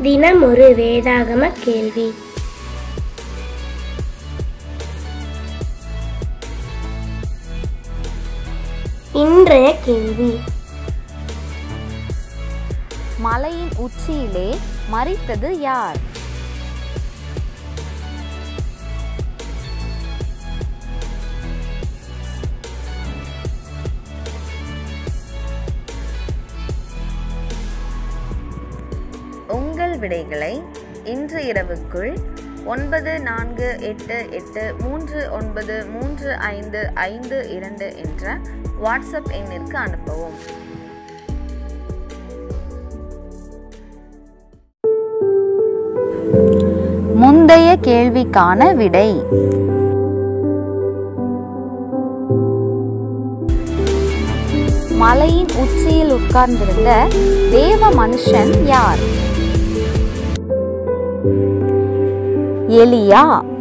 தினம் ஒரு வேதாகம கேள்வி இன்றைய கேள்வி மலையின் உச்சியிலே மறித்தது யார் உங்கள் விடைகளை இன்று இரவுக்குள் ஒன்பது நான்கு எட்டு எட்டு மூன்று ஒன்பது மூன்று ஐந்து ஐந்து இரண்டு என்ற வாட்ஸ்அப் எண்ணிற்கு அனுப்பவும் முந்தைய கேள்விக்கான விடை மலையின் உச்சியில் உட்கார்ந்திருந்த தேவ மனுஷன் யார் எலியா